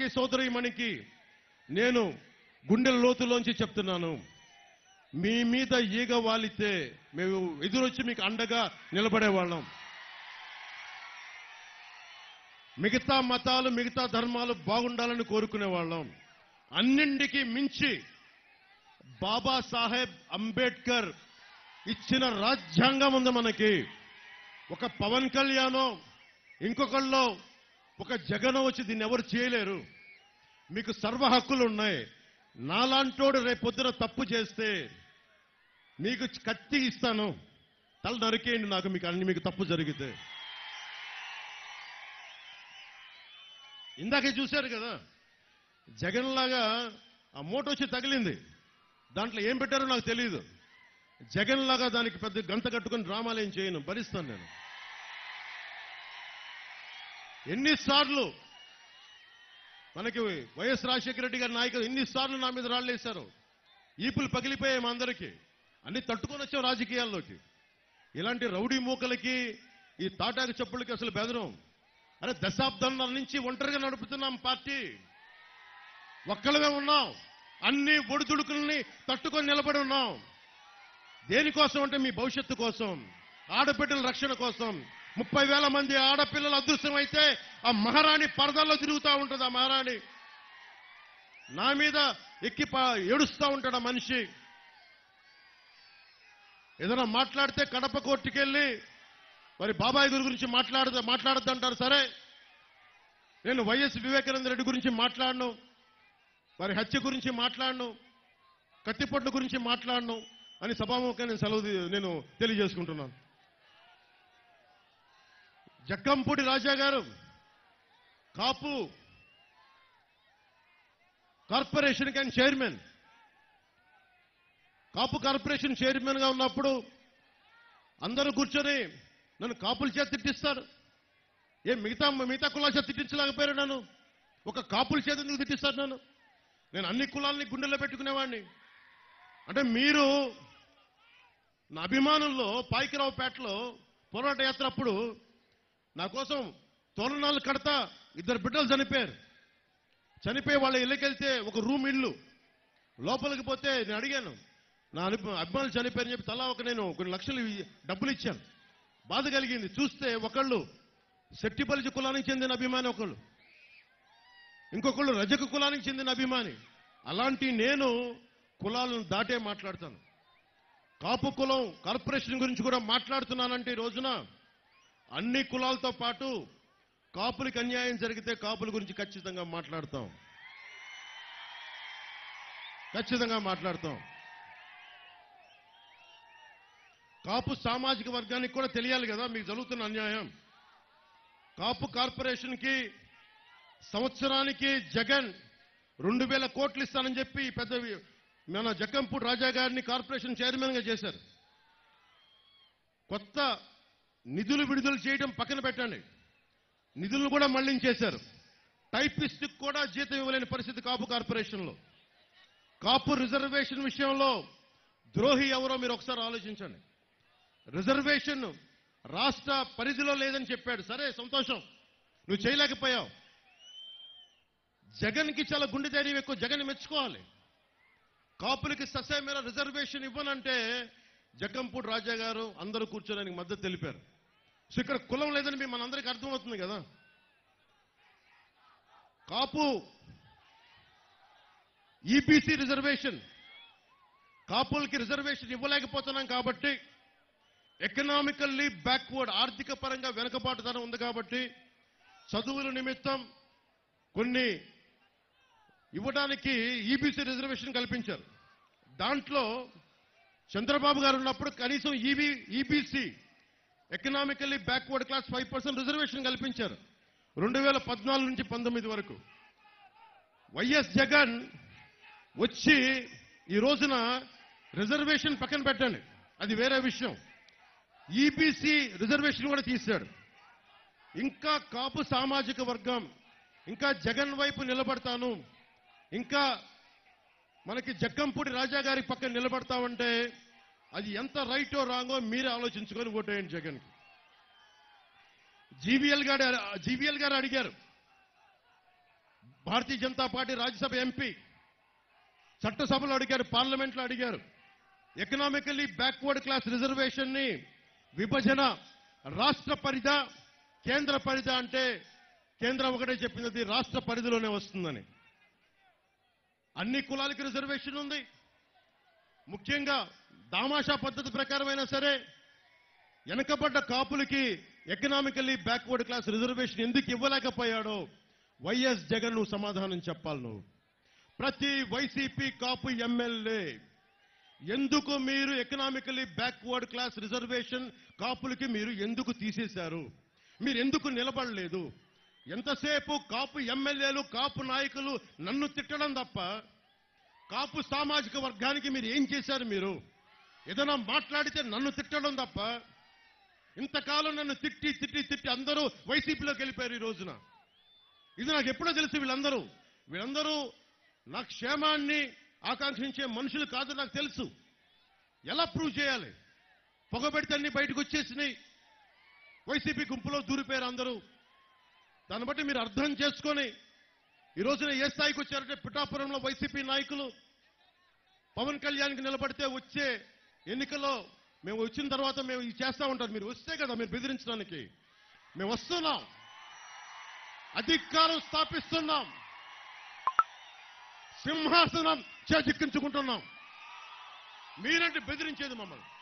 సోదరుడికి సోదరీమణికి నేను గుండెల లోతులోంచి చెప్తున్నాను మీ మీద ఈగ వాలితే మేము ఎదురొచ్చి మీకు అండగా నిలబడేవాళ్ళం మిగతా మతాలు మిగతా ధర్మాలు బాగుండాలని కోరుకునేవాళ్ళం అన్నింటికి మించి బాబాసాహెబ్ అంబేద్కర్ ఇచ్చిన రాజ్యాంగం ఉంది మనకి ఒక పవన్ కళ్యాణో ఇంకొకళ్ళో ఒక జగన్ వచ్చి దీన్ని ఎవరు చేయలేరు మీకు సర్వ హక్కులు ఉన్నాయి నాలాంటోడు రేపొద్దున తప్పు చేస్తే మీకు కత్తి ఇస్తాను తల నరికేయండి నాకు మీకు అన్ని మీకు తప్పు జరిగితే ఇందాకే చూశారు కదా జగన్ లాగా ఆ మూట వచ్చి తగిలింది దాంట్లో ఏం పెట్టారో నాకు తెలియదు జగన్ లాగా దానికి పెద్ద గంత కట్టుకొని డ్రామాలు ఏం చేయను భరిస్తాను నేను ఎన్నిసార్లు మనకి వైఎస్ రాజశేఖర రెడ్డి గారి నాయకులు ఎన్నిసార్లు నా మీద రాళ్ళేశారు ఈపులు పగిలిపోయాయి మా అందరికీ అన్ని తట్టుకొని వచ్చాం రాజకీయాల్లోకి ఇలాంటి రౌడీ మూకలకి ఈ తాటాకు చెప్పులకి అసలు బెదరం అరే దశాబ్దాల నుంచి ఒంటరిగా నడుపుతున్నాం పార్టీ ఒక్కలమే ఉన్నాం అన్ని ఒడిదుడుకుల్ని తట్టుకొని నిలబడి ఉన్నాం దేనికోసం అంటే మీ భవిష్యత్తు కోసం ఆడబిడ్డల రక్షణ కోసం ముప్పై వేల మంది ఆడపిల్లలు అదృశ్యం అయితే ఆ మహారాణి పరదల్లో తిరుగుతూ ఉంటుంది ఆ మహారాణి నా మీద ఎక్కి పా- ఏడుస్తూ ఉంటాడు ఆ మనిషి ఏదైనా మాట్లాడితే కడప కోర్టుకెళ్ళి మరి బాబాయ్ గారి గురించి మాట్లాడదు మాట్లాడద్దంటారు సరే నేను వైఎస్ వివేకానంద రెడ్డి గురించి మాట్లాడను మరి హత్య గురించి మాట్లాడను కత్తిపొట్ల గురించి మాట్లాడను అని సభాముఖంగా నేను సెలవు తీ- నేను తెలియజేసుకుంటున్నాను జక్కంపూడి రాజా గారు కాపు కార్పొరేషన్ కానీ చైర్మన్ కాపు కార్పొరేషన్ చైర్మన్ గా ఉన్నప్పుడు అందరూ కూర్చొని నన్ను కాపుల చేత తిట్టిస్తారు ఏ మిగతా మిగతా కులాల చేత తిట్టించలేకపోయారు నన్ను ఒక కాపుల చేత ఎందుకు తిట్టిస్తారు నన్ను నేను అన్ని కులాలని గుండెల్లో పెట్టుకునేవాడిని అంటే మీరు నా అభిమానుల్లో పాయికరావుపేటలో పోరాట యాత్ర అప్పుడు నా కోసం తోరణాలు కడతా ఇద్దరు బిడ్డలు చనిపోయారు చనిపోయి వాళ్ళ ఇళ్ళకెళ్తే ఒక రూమ్ ఇల్లు లోపలికి పోతే నేను అడిగాను నా అను- అభిమానులు చనిపోయారని చెప్పి తలా ఒక నేను కొన్ని లక్షలు ఇ- డబ్బులు ఇచ్చాను బాధ కలిగింది చూస్తే ఒకళ్ళు శెట్టిపల్లి కులానికి చెందిన అభిమాని ఒకళ్ళు ఇంకొకళ్ళు రజక కులానికి చెందిన అభిమాని అలాంటి నేను కులాలను దాటే మాట్లాడతాను కాపు కులం కార్పొరేషన్ గురించి కూడా మాట్లాడుతున్నానంటే ఈ రోజున అన్ని కులాలతో పాటు కాపులకి అన్యాయం జరిగితే కాపుల గురించి ఖచ్చితంగా మాట్లాడతాం ఖచ్చితంగా మాట్లాడతాం కాపు సామాజిక వర్గానికి కూడా తెలియాలి కదా మీకు జరుగుతున్న అన్యాయం కాపు కార్పొరేషన్కి సంవత్సరానికి జగన్ రెండు వేల కోట్లు ఇస్తానని చెప్పి పెద్ద వి- మన జక్కంపూడి రాజా గారిని కార్పొరేషన్ చైర్మన్ గా చేశారు కొత్త నిధులు విడుదల చేయడం పక్కన పెట్టండి నిధులను కూడా మళ్లించేశారు టైపిస్ట్ కూడా జీతం ఇవ్వలేని పరిస్థితి కాపు కార్పొరేషన్లో కాపు రిజర్వేషన్ విషయంలో ద్రోహి ఎవరో మీరు ఒకసారి ఆలోచించండి రిజర్వేషన్ రాష్ట్ర పరిధిలో లేదని చెప్పాడు సరే సంతోషం నువ్వు చేయలేకపోయావు జగన్కి చాలా గుండె ధైర్యం ఎక్కువ జగన్ మెచ్చుకోవాలి కాపులకి ససేమేర రిజర్వేషన్ ఇవ్వనంటే జగ్గంపూడి రాజా గారు అందరూ కూర్చొని ఆయనకి మద్దతు తెలిపారు సో ఇక్కడ కులం లేదని మీ మనందరికీ అర్థమవుతుంది కదా కాపు ఈబీసీ రిజర్వేషన్ కాపులకి రిజర్వేషన్ ఇవ్వలేకపోతున్నాం కాబట్టి ఎకనామికల్లీ బ్యాక్వర్డ్ ఆర్థిక పరంగా వెనుకబాటుతనం ఉంది కాబట్టి చదువుల నిమిత్తం కొన్ని ఇవ్వడానికి ఈబీసీ రిజర్వేషన్ కల్పించారు దాంట్లో చంద్రబాబు గారు ఉన్నప్పుడు కనీసం EB EBC economically backward class five percent reservation కల్పించారు రెండు వేల పద్నాలుగు నుంచి పంతొమ్మిది వరకు వైఎస్ జగన్ వచ్చి ఈ రోజున రిజర్వేషన్ పక్కన పెట్టండి అది వేరే విషయం ఈబీసీ రిజర్వేషన్ కూడా తీశాడు ఇంకా కాపు సామాజిక వర్గం ఇంకా జగన్ వైపు నిలబడతాను ఇంకా మనకి జగ్గంపూడి రాజా గారి పక్కన నిలబడతామంటే అది ఎంత రైటో రాంగో మీరే ఆలోచించుకొని ఓటేయండి జగన్ జీవీఎల్ గారు జీవీఎల్ గారు అడిగారు భారతీయ జనతా పార్టీ రాజ్యసభ ఎంపీ చట్టసభలో అడిగారు పార్లమెంట్లో అడిగారు ఎకనామికల్లీ బ్యాక్వర్డ్ క్లాస్ రిజర్వేషన్ ని విభజన రాష్ట్ర పరిధ కేంద్ర పరిధ అంటే కేంద్రం ఒకటే చెప్పింది అది రాష్ట్ర పరిధిలోనే వస్తుందని అన్ని కులాలకి రిజర్వేషన్ ఉంది ముఖ్యంగా దామాషా పద్ధతి ప్రకారమైనా సరే వెనకబడ్డ కాపులకి ఎకనామికల్లీ బ్యాక్వర్డ్ క్లాస్ రిజర్వేషన్ ఎందుకు ఇవ్వలేకపోయాడో వైఎస్ జగన్ నువ్వు సమాధానం చెప్పాలి నువ్వు ప్రతి వైసీపీ కాపు ఎమ్మెల్యే ఎందుకు మీరు ఎకనామికలీ బ్యాక్వర్డ్ క్లాస్ రిజర్వేషన్ కాపులకి మీరు ఎందుకు తీసేశారు మీరు ఎందుకు నిలబడలేదు ఎంతసేపు కాపు ఎమ్మెల్యేలు కాపు నాయకులు నన్ను తిట్టడం తప్ప కాపు సామాజిక వర్గానికి మీరు ఏం చేశారు మీరు ఏదైనా మాట్లాడితే నన్ను తిట్టడం తప్ప ఇంతకాలం నన్ను తిట్టి తిట్టి తిట్టి అందరూ వైసీపీలోకి వెళ్ళిపోయారు ఈ రోజున ఇది నాకు ఎప్పుడో తెలుసు వీళ్ళందరూ వీళ్ళందరూ నా క్షేమాన్ని ఆకాంక్షించే మనుషులు కాదు నాకు తెలుసు ఎలా ప్రూవ్ చేయాలి పొగబెడితే అన్ని బయటకు వచ్చేసినాయి వైసీపీ గుంపులో దూరిపోయారు అందరూ దాన్ని బట్టి మీరు అర్థం చేసుకొని ఈ రోజున ఏ స్థాయికి వచ్చారంటే పిఠాపురంలో వైసీపీ నాయకులు పవన్ కళ్యాణ్కి నిలబడితే వచ్చే ఎన్నికల్లో మేము వచ్చిన తర్వాత మేము ఇది చేస్తా ఉంటాం మీరు వస్తే కదా మీరు బెదిరించడానికి మేము వస్తున్నాం అధికారం స్థాపిస్తున్నాం సింహాసనం చేజిక్కించుకుంటున్నాం మీరంటే బెదిరించేది మమ్మల్ని